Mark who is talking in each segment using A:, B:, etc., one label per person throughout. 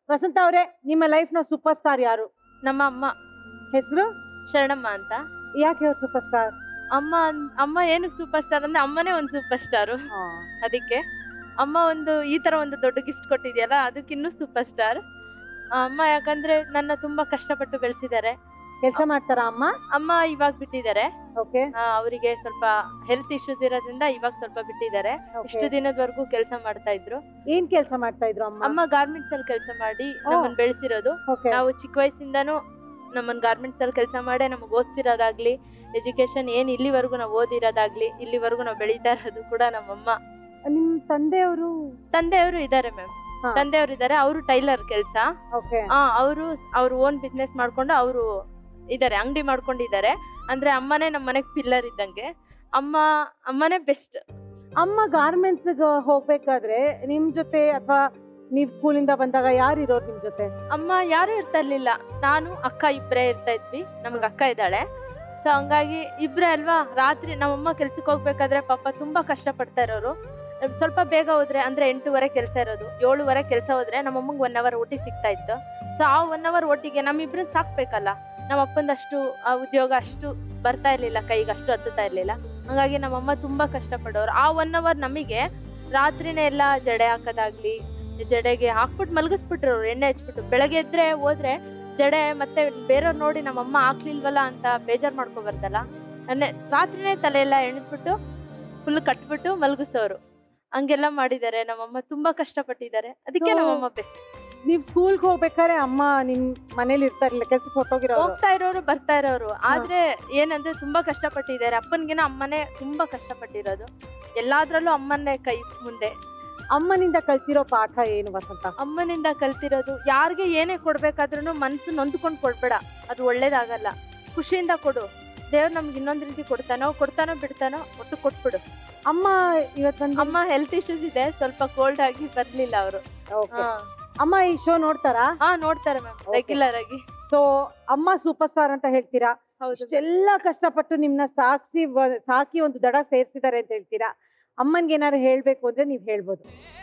A: ವಸಂತ ಅವರೇ ನಿಮ್ಮ ಲೈಫ್ ನ ಸೂಪರ್ ಸ್ಟಾರ್ ಯಾರು
B: ನಮ್ಮ ಅಮ್ಮ
A: ಹೆಸರು
B: ಶರಣಮ್ಮ ಅಂತ
A: ಯಾಕೆ ಅವ್ರು ಸೂಪರ್ ಸ್ಟಾರ್
B: ಅಮ್ಮ ಅನ್- ಅಮ್ಮ ಏನಕ್ಕೆ ಸೂಪರ್ ಸ್ಟಾರ್ ಅಂದ್ರೆ ಅಮ್ಮನೇ ಒಂದು ಸೂಪರ್ ಸ್ಟಾರು ಅದಕ್ಕೆ ಅಮ್ಮ ಒಂದು ಈ ತರ ಒಂದು ದೊಡ್ಡ ಗಿಫ್ಟ್ ಕೊಟ್ಟಿದ್ಯಲ್ಲ ಅದಕ್ಕಿನ್ನೂ ಸೂಪರ್ ಸ್ಟಾರ್ ಅಮ್ಮ ಯಾಕಂದ್ರೆ ನನ್ನ ತುಂಬಾ ಕಷ್ಟಪಟ್ಟು ಬೆಳೆಸಿದ್ದಾರೆ
A: ಕೆಲಸ ಮಾಡ್ತಾರಾ ಅಮ್ಮ
B: ಅಮ್ಮ ಇವಾಗ ಬಿಟ್ಟಿದ್ದಾರೆ
A: ಓಕೆ
B: ಅವರಿಗೆ ಸ್ವಲ್ಪ ಹೆಲ್ತ್ ಇಶ್ಯೂಸ್ ಇರೋದ್ರಿಂದ ಇವಾಗ ಸ್ವಲ್ಪ ಬಿಟ್ಟಿದ್ದಾರೆ ಇಷ್ಟು ದಿನದವರೆಗೂ ಕೆಲಸ ಮಾಡ್ತಾ ಇದ್ರು
A: ಏನ್ ಕೆಲಸ ಮಾಡ್ತಾ ಇದ್ರು ಅಮ್ಮ
B: ಅಮ್ಮ ಗಾರ್ಮೆಂಟ್ಸ್ ಅಲ್ಲಿ ಕೆಲಸ ಮಾಡಿ ನಮ್ಮನ್ನ ಬೆಳೆಸಿರೋದು
A: ಓಕೆ
B: ನಾವು ಚಿಕ್ಕ ವಯಸ್ಸಿಂದಾನು ನಮ್ಮನ್ನ ಗಾರ್ಮೆಂಟ್ಸ್ ಅಲ್ಲಿ ಕೆಲಸ ಮಾಡೇ ನಮಗೆ ಓದಿಸಿರೋದಾಗ್ಲಿ ಎಜುಕೇಶನ್ ಏನ್ ಇಲ್ಲಿವರೆಗೂ ನಾವು ಓದಿರೋದಾಗ್ಲಿ ಇಲ್ಲಿವರೆಗೂ ನಾವು ಬೆಳೀತಾ ಇರೋದು ಕೂಡ ನಮ್ಮಮ್ಮ
A: ನಿಮ್ ತಂದೆಯವರು
B: ತಂದೆಯವರು ಇದ್ದಾರೆ ಮ್ಯಾಮ್
A: ಹಾ.
B: ತಂದೆಯವರು ಇದ್ದಾರೆ ಅವರು ಟೈಲರ್ ಕೆಲಸ
A: ಓಕೆ
B: ಅವರು ಅವ್ರ ಓನ್ ಬಿಸ್ನೆಸ್ ಮಾಡ್ಕೊಂಡು ಅವರು ಇದ್ದಾರೆ ಅಂಗಡಿ ಮಾಡ್ಕೊಂಡಿದ್ದಾರೆ ಅಂದ್ರೆ ಅಮ್ಮನೇ ನಮ್ಮ ಮನೆಗೆ ಪಿಲ್ಲರ್ ಇದ್ದಂಗೆ ಅಮ್ಮ ಅಮ್ಮನೇ ಬೆಸ್ಟ್
A: ಅಮ್ಮ ಗಾರ್ಮೆಂಟ್ಸ್ ಹೋಗ್ಬೇಕಾದ್ರೆ ನಿಮ್ ಜೊತೆ ಅಥವಾ ನೀವ್ ಸ್ಕೂಲಿಂದ ಬಂದಾಗ ಯಾರು ಇರೋರು ನಿಮ್ ಜೊತೆ
B: ಅಮ್ಮ ಯಾರು ಇರ್ತಾ ಇರ್ಲಿಲ್ಲ ನಾನು ಅಕ್ಕ ಇಬ್ಬರೇ ಇರ್ತಾ ಇದ್ವಿ ನಮಗ್ ಅಕ್ಕ ಇದ್ದಾಳೆ ಸೊ ಹಂಗಾಗಿ ಇಬ್ರೇ ಅಲ್ವಾ ರಾತ್ರಿ ನಮ್ಮಮ್ಮ ಕೆಲ್ಸಕ್ಕೆ ಹೋಗ್ಬೇಕಾದ್ರೆ ಪಾಪ ತುಂಬಾ ಕಷ್ಟ ಪಡ್ತಾ ಇರೋರು ಸ್ವಲ್ಪ ಬೇಗ ಹೋದ್ರೆ ಅಂದ್ರೆ ಎಂಟೂವರೆ ಕೆಲಸ ಇರೋದು ಏಳುವರೆ ಕೆಲಸ ಹೋದ್ರೆ ನಮ್ಮಮ್ಮಂಗೆ ಒನ್ ಅವರ್ ಓಟಿ ಸಿಗ್ತಾ ಇತ್ತು ಸೊ ಆ ಒನ್ ಅವರ್ ಓಟಿಗೆ ನಮ್ಮಿಬ್ರನ್ನ ಸಾಕ್ಬೇಕಲ್ಲ ನಮ್ಮ ಅಪ್ಪಂದಷ್ಟು ಆ ಉದ್ಯೋಗ ಅಷ್ಟು ಬರ್ತಾ ಇರ್ಲಿಲ್ಲ ಕೈಗೆ ಅಷ್ಟು ಹತ್ತುತ್ತಾ ಇರ್ಲಿಲ್ಲ ಹಂಗಾಗಿ ನಮ್ಮಮ್ಮ ತುಂಬಾ ಕಷ್ಟಪಡೋರು ಆ ಒನ್ ಅವರ್ ನಮಗೆ ರಾತ್ರಿನೇ ಎಲ್ಲ ಜಡೆ ಹಾಕೋದಾಗ್ಲಿ ಜಡೆಗೆ ಹಾಕ್ಬಿಟ್ಟು ಮಲಗಿಸ್ಬಿಟ್ರು ಅವ್ರು ಎಣ್ಣೆ ಹಚ್ಬಿಟ್ಟು ಬೆಳಗ್ಗೆ ಎದ್ರೆ ಹೋದ್ರೆ ಜಡೆ ಮತ್ತೆ ಬೇರೆಯವ್ರು ನೋಡಿ ನಮ್ಮಮ್ಮ ಹಾಕ್ಲಿಲ್ವಲ್ಲ ಅಂತ ಬೇಜಾರ್ ಮಾಡ್ಕೊಬಾರ್ದಲ್ಲ ಅನ್ನೆ ರಾತ್ರಿನೇ ತಲೆ ಎಲ್ಲ ಎಣಿಸ್ಬಿಟ್ಟು ಫುಲ್ ಕಟ್ಬಿಟ್ಟು ಮಲಗಿಸೋರು ಹಂಗೆಲ್ಲ ಮಾಡಿದ್ದಾರೆ ನಮ್ಮಮ್ಮ ತುಂಬಾ ಕಷ್ಟಪಟ್ಟಿದ್ದಾರೆ ಅದಕ್ಕೆ
A: So-
B: ನಮ್ಮಮ್ಮ ಬೆಸ್ಟ್
A: ನೀವ್ ಸ್ಕೂಲ್ಗೆ ಹೋಗ್ಬೇಕಾದ್ರೆ ಅಮ್ಮ ನಿಮ್ ಮನೇಲಿ ಇರ್ತಾ ಇರ್ಲಿಲ್ಲ ಕೆಲ್ಸಕ್ಕೆ ಹೊಟ್ಟೋಗಿರೋ
B: ಹೋಗ್ತಾ ಇರೋರು ಬರ್ತಾ ಇರೋರು ಆದ್ರೆ ಏನಂದ್ರೆ ತುಂಬಾ ಕಷ್ಟಪಟ್ಟಿದ್ದಾರೆ ಅಪ್ಪನ್ಗಿನ ಅಮ್ಮನೇ ತುಂಬಾ ಕಷ್ಟಪಟ್ಟಿರೋದು ಎಲ್ಲಾದ್ರಲ್ಲೂ ಅಮ್ಮನೇ ಕೈ ಮುಂದೆ
A: ಅಮ್ಮನಿಂದ ಕಲ್ತಿರೋ ಪಾಠ ಏನು ವಸಂತ
B: ಅಮ್ಮನಿಂದ ಕಲ್ತಿರೋದು ಯಾರಿಗೆ ಏನೇ ಕೊಡ್ಬೇಕಾದ್ರೂ ಮನ್ಸು ನೊಂದ್ಕೊಂಡ್ ಕೊಡ್ಬೇಡ ಅದು ಒಳ್ಳೇದಾಗಲ್ಲ ಖುಷಿಯಿಂದ ಕೊಡು ದೇವ್ರು ನಮ್ಗೆ ಇನ್ನೊಂದ್ ರೀತಿ ಕೊಡ್ತಾನೋ ಕೊಡ್ತಾನೋ ಬಿಡ್ತಾನೋ ಒಟ್ಟು ಕೊಟ್ಬಿಡು
A: ಅಮ್ಮ ಇವತ್ ಬಂದು
B: ಅಮ್ಮ ಹೆಲ್ತ್ ಇಶ್ಯೂಸ್ ಇದೆ ಸ್ವಲ್ಪ ಕೋಲ್ಡ್ ಆಗಿ ಬರ್ಲಿಲ್ಲ ಅವರು
A: Okay. ಅಮ್ಮ ಈ ಶೋ ನೋಡ್ತಾರಾ
B: ಹಾ ನೋಡ್ತಾರೆ ಮ್ಯಾಮ್
A: Okay.
B: ರೆಗ್ಯುಲರ್ ಆಗಿ
A: ಸೊ ಅಮ್ಮ ಸೂಪರ್ ಸ್ಟಾರ್ ಅಂತ ಹೇಳ್ತೀರಾ
B: ಹೌದು
A: ಇಷ್ಟೆಲ್ಲ ಕಷ್ಟಪಟ್ಟು ನಿಮ್ನ ಸಾಕ್ಸಿ ವ- ಸಾಕಿ ಒಂದು ದಡ ಸೇರ್ಸಿದ್ದಾರೆ ಅಂತ ಹೇಳ್ತೀರಾ ಅಮ್ಮನ್ಗೆ ಏನಾದ್ರು ಹೇಳ್ಬೇಕು ಅಂದ್ರೆ ನೀವ್ ಹೇಳ್ಬೋದು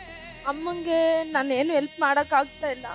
B: ಅಮ್ಮಂಗೆ ನಾನು ಏನು ಹೆಲ್ಪ್ ಮಾಡಕ್ ಆಗ್ತಾ ಇಲ್ಲ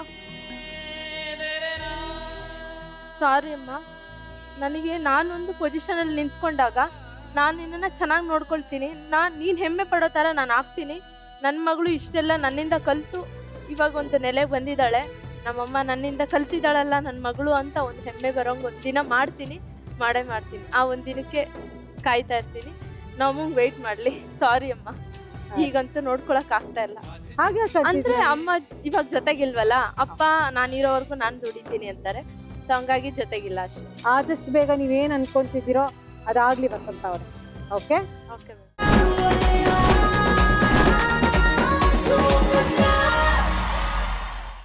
B: ಸಾರಿ ಅಮ್ಮ ನನಗೆ ನಾನೊಂದು ಪೊಸಿಷನ್ ಅಲ್ಲಿ ನಿಂತ್ಕೊಂಡಾಗ ನಾನು ನಿನ್ನನ್ನ ಚೆನ್ನಾಗಿ ನೋಡ್ಕೊಳ್ತೀನಿ ನಾನ್ ನೀನ್ ಹೆಮ್ಮೆ ಪಡೋ ತರ ನಾನು ಆಗ್ತೀನಿ ನನ್ನ ಮಗಳು ಇಷ್ಟೆಲ್ಲ ನನ್ನಿಂದ ಕಲ್ತು ಇವಾಗ ಒಂದು ನೆಲೆಗೆ ಬಂದಿದ್ದಾಳೆ ನಮ್ಮಮ್ಮ ನನ್ನಿಂದ ಕಲ್ತಿದ್ದಾಳಲ್ಲ ನನ್ನ ಮಗಳು ಅಂತ ಒಂದು ಹೆಮ್ಮೆ ಬರೋಂಗ್ ಒಂದ್ ದಿನ ಮಾಡ್ತೀನಿ ಮಾಡೇ ಮಾಡ್ತೀನಿ ಆ ಒಂದ್ ದಿನಕ್ಕೆ ಕಾಯ್ತಾ ಇರ್ತೀನಿ ನಮ್ಮಂಗ್ ವೆಯ್ಟ್ ಮಾಡ್ಲಿ ಸಾರಿ ಅಮ್ಮ ಈಗಂತೂ ನೋಡ್ಕೊಳಕ್ ಆಗ್ತಾ ಇಲ್ಲ
A: ಹಾಗೆ
B: ಅಂದ್ರೆ ಅಮ್ಮ ಇವಾಗ ಜೊತೆಗಿಲ್ವಲ್ಲ ಅಪ್ಪ ನಾನಿರೋವರೆಗೂ ನಾನ್ ದುಡಿತೀನಿ ಅಂತಾರೆ ಸೊ ಹಂಗಾಗಿ ಜೊತೆಗಿಲ್ಲ ಅಷ್ಟೇ
A: ಆದಷ್ಟು ಬೇಗ ನೀವೇನ್ ಅನ್ಕೊಂತಿದ್ದೀರೋ ಅದಾಗ್ಲಿ ವಸಂತ ಅವ್ರೆ ಓಕೆ
B: ಓಕೆ ಮ್ಯಾಮ್